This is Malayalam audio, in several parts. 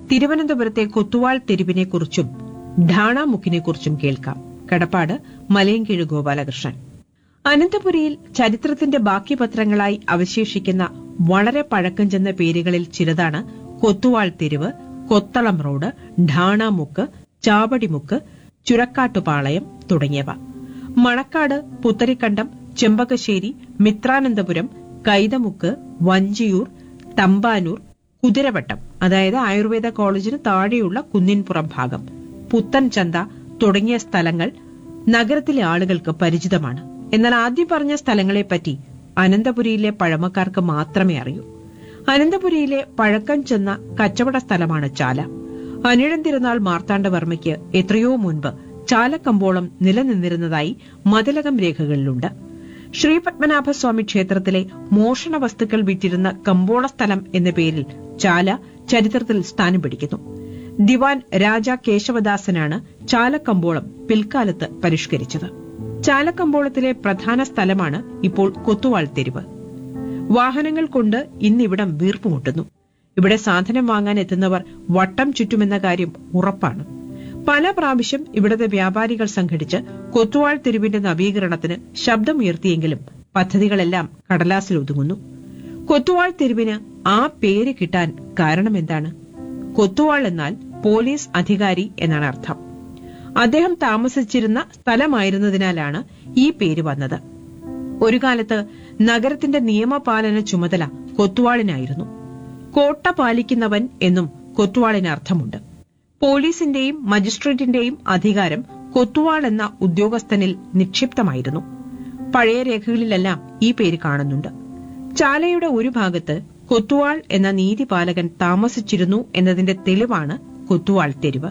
തിരുവനന്തപുരത്തെ കൊത്തുവാൾ തെരുവിനെക്കുറിച്ചും ഢാണാമുക്കിനെക്കുറിച്ചും കേൾക്കാം കടപ്പാട് മലയൻകീഴ് ഗോപാലകൃഷ്ണൻ അനന്തപുരിയിൽ ചരിത്രത്തിന്റെ ബാക്കി പത്രങ്ങളായി അവശേഷിക്കുന്ന വളരെ പഴക്കം ചെന്ന പേരുകളിൽ ചിലതാണ് കൊത്തുവാൾ തെരുവ് കൊത്തളം റോഡ് ഢാണാമുക്ക് ചാവടിമുക്ക് ചുരക്കാട്ടുപാളയം തുടങ്ങിയവ മണക്കാട് പുത്തരിക്കണ്ടം ചെമ്പകശ്ശേരി മിത്രാനന്തപുരം കൈതമുക്ക് വഞ്ചിയൂർ തമ്പാനൂർ കുതിരവട്ടം അതായത് ആയുർവേദ കോളേജിന് താഴെയുള്ള കുന്നിൻപുറം ഭാഗം പുത്തൻചന്ത തുടങ്ങിയ സ്ഥലങ്ങൾ നഗരത്തിലെ ആളുകൾക്ക് പരിചിതമാണ് എന്നാൽ ആദ്യം പറഞ്ഞ സ്ഥലങ്ങളെപ്പറ്റി അനന്തപുരിയിലെ പഴമക്കാർക്ക് മാത്രമേ അറിയൂ അനന്തപുരിയിലെ പഴക്കം ചെന്ന കച്ചവട സ്ഥലമാണ് ചാല അനിഴം തിരുനാൾ മാർത്താണ്ഡവർമ്മയ്ക്ക് എത്രയോ മുൻപ് ചാലക്കമ്പോളം നിലനിന്നിരുന്നതായി മതിലകം രേഖകളിലുണ്ട് ശ്രീപത്മനാഭസ്വാമി ക്ഷേത്രത്തിലെ മോഷണ വസ്തുക്കൾ വിറ്റിരുന്ന കമ്പോള സ്ഥലം എന്ന പേരിൽ ചാല ചരിത്രത്തിൽ സ്ഥാനം പിടിക്കുന്നു ദിവാൻ രാജ കേശവദാസനാണ് ചാലക്കമ്പോളം പിൽക്കാലത്ത് പരിഷ്കരിച്ചത് ചാലക്കമ്പോളത്തിലെ പ്രധാന സ്ഥലമാണ് ഇപ്പോൾ കൊത്തുവാൾ തെരുവ് വാഹനങ്ങൾ കൊണ്ട് ഇന്നിവിടം വീർപ്പുമുട്ടുന്നു ഇവിടെ സാധനം വാങ്ങാൻ എത്തുന്നവർ വട്ടം ചുറ്റുമെന്ന കാര്യം ഉറപ്പാണ് പല പ്രാവശ്യം ഇവിടുത്തെ വ്യാപാരികൾ സംഘടിച്ച് കൊത്തുവാൾ തെരുവിന്റെ നവീകരണത്തിന് ശബ്ദമുയർത്തിയെങ്കിലും പദ്ധതികളെല്ലാം കടലാസിൽ ഒതുങ്ങുന്നു കൊത്തുവാൾ തെരുവിന് ആ പേര് കിട്ടാൻ കാരണമെന്താണ് കൊത്തുവാൾ എന്നാൽ പോലീസ് അധികാരി എന്നാണ് അർത്ഥം അദ്ദേഹം താമസിച്ചിരുന്ന സ്ഥലമായിരുന്നതിനാലാണ് ഈ പേര് വന്നത് ഒരു കാലത്ത് നഗരത്തിന്റെ നിയമപാലന ചുമതല കൊത്തുവാളിനായിരുന്നു കോട്ട പാലിക്കുന്നവൻ എന്നും കൊത്തുവാളിന് അർത്ഥമുണ്ട് പോലീസിന്റെയും മജിസ്ട്രേറ്റിന്റെയും അധികാരം കൊത്തുവാൾ എന്ന ഉദ്യോഗസ്ഥനിൽ നിക്ഷിപ്തമായിരുന്നു പഴയ രേഖകളിലെല്ലാം ഈ പേര് കാണുന്നുണ്ട് ചാലയുടെ ഒരു ഭാഗത്ത് കൊത്തുവാൾ എന്ന നീതിപാലകൻ താമസിച്ചിരുന്നു എന്നതിന്റെ തെളിവാണ് കൊത്തുവാൾ തെരുവ്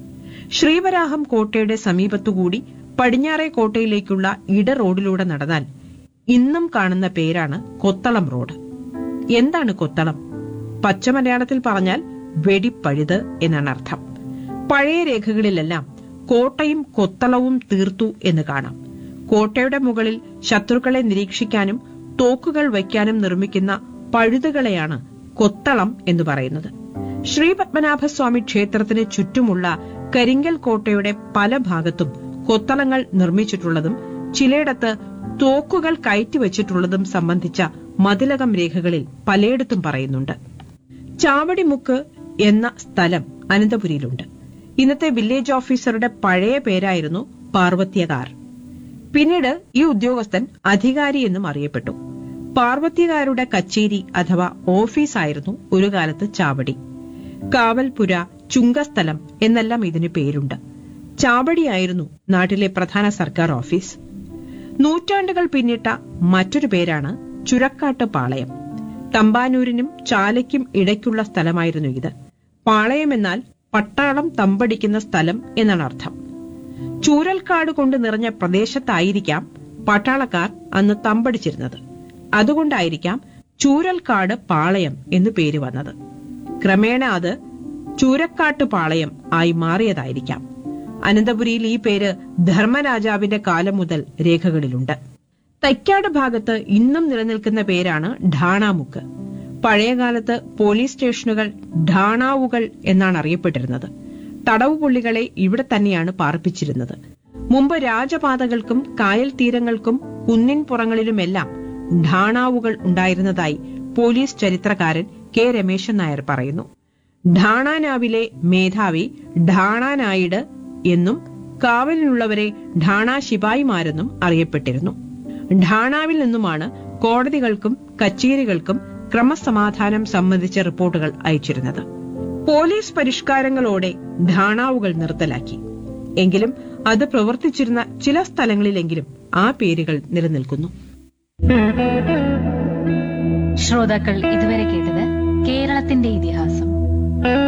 ശ്രീവരാഹം കോട്ടയുടെ സമീപത്തുകൂടി പടിഞ്ഞാറേ കോട്ടയിലേക്കുള്ള ഇട റോഡിലൂടെ നടന്നാൽ ഇന്നും കാണുന്ന പേരാണ് കൊത്തളം റോഡ് എന്താണ് കൊത്തളം പച്ചമലയാളത്തിൽ പറഞ്ഞാൽ വെടിപ്പഴുത് എന്നാണ് അർത്ഥം പഴയ രേഖകളിലെല്ലാം കോട്ടയും കൊത്തളവും തീർത്തു എന്ന് കാണാം കോട്ടയുടെ മുകളിൽ ശത്രുക്കളെ നിരീക്ഷിക്കാനും തോക്കുകൾ വയ്ക്കാനും നിർമ്മിക്കുന്ന പഴുതുകളെയാണ് കൊത്തളം എന്ന് പറയുന്നത് ശ്രീ പത്മനാഭസ്വാമി ക്ഷേത്രത്തിന് ചുറ്റുമുള്ള കരിങ്കൽ കോട്ടയുടെ പല ഭാഗത്തും കൊത്തളങ്ങൾ നിർമ്മിച്ചിട്ടുള്ളതും ചിലയിടത്ത് തോക്കുകൾ കയറ്റിവച്ചിട്ടുള്ളതും സംബന്ധിച്ച മതിലകം രേഖകളിൽ പലയിടത്തും പറയുന്നുണ്ട് ചാവടിമുക്ക് എന്ന സ്ഥലം അനന്തപുരിയിലുണ്ട് ഇന്നത്തെ വില്ലേജ് ഓഫീസറുടെ പഴയ പേരായിരുന്നു പാർവത്യകാർ പിന്നീട് ഈ ഉദ്യോഗസ്ഥൻ അധികാരി എന്നും അറിയപ്പെട്ടു പാർവത്യകാരുടെ കച്ചേരി അഥവാ ഓഫീസായിരുന്നു ഒരു കാലത്ത് ചാവടി കാവൽപുര ചുങ്കസ്ഥലം എന്നെല്ലാം ഇതിന് പേരുണ്ട് ചാവടിയായിരുന്നു നാട്ടിലെ പ്രധാന സർക്കാർ ഓഫീസ് നൂറ്റാണ്ടുകൾ പിന്നിട്ട മറ്റൊരു പേരാണ് ചുരക്കാട്ട് പാളയം തമ്പാനൂരിനും ചാലയ്ക്കും ഇടയ്ക്കുള്ള സ്ഥലമായിരുന്നു ഇത് പാളയം എന്നാൽ പട്ടാളം തമ്പടിക്കുന്ന സ്ഥലം എന്നാണ് അർത്ഥം ചൂരൽക്കാട് കൊണ്ട് നിറഞ്ഞ പ്രദേശത്തായിരിക്കാം പട്ടാളക്കാർ അന്ന് തമ്പടിച്ചിരുന്നത് അതുകൊണ്ടായിരിക്കാം ചൂരൽക്കാട് പാളയം എന്നു പേര് വന്നത് ക്രമേണ അത് ചൂരക്കാട്ട് പാളയം ആയി മാറിയതായിരിക്കാം അനന്തപുരിയിൽ ഈ പേര് ധർമ്മരാജാവിന്റെ കാലം മുതൽ രേഖകളിലുണ്ട് തൈക്കാട് ഭാഗത്ത് ഇന്നും നിലനിൽക്കുന്ന പേരാണ് ഢാണാമുക്ക് പഴയകാലത്ത് പോലീസ് സ്റ്റേഷനുകൾ ഢാണാവുകൾ എന്നാണ് അറിയപ്പെട്ടിരുന്നത് തടവുപുള്ളികളെ ഇവിടെ തന്നെയാണ് പാർപ്പിച്ചിരുന്നത് മുമ്പ് രാജപാതകൾക്കും കായൽ തീരങ്ങൾക്കും കുന്നിൻ പുറങ്ങളിലുമെല്ലാം ഢാണാവുകൾ ഉണ്ടായിരുന്നതായി പോലീസ് ചരിത്രകാരൻ കെ രമേശൻ നായർ പറയുന്നു ഢാണാനാവിലെ മേധാവി ഢാണാനായിഡ് എന്നും കാവലിനുള്ളവരെ ഢാണാ ശിപായിമാരെന്നും അറിയപ്പെട്ടിരുന്നു ഢാണാവിൽ നിന്നുമാണ് കോടതികൾക്കും കച്ചേരികൾക്കും ക്രമസമാധാനം സംബന്ധിച്ച റിപ്പോർട്ടുകൾ അയച്ചിരുന്നത് പോലീസ് പരിഷ്കാരങ്ങളോടെ ഢാണാവുകൾ നിർത്തലാക്കി എങ്കിലും അത് പ്രവർത്തിച്ചിരുന്ന ചില സ്ഥലങ്ങളിലെങ്കിലും ആ പേരുകൾ നിലനിൽക്കുന്നു ശ്രോതാക്കൾ ഇതുവരെ കേട്ടത് കേരളത്തിന്റെ ഇതിഹാസം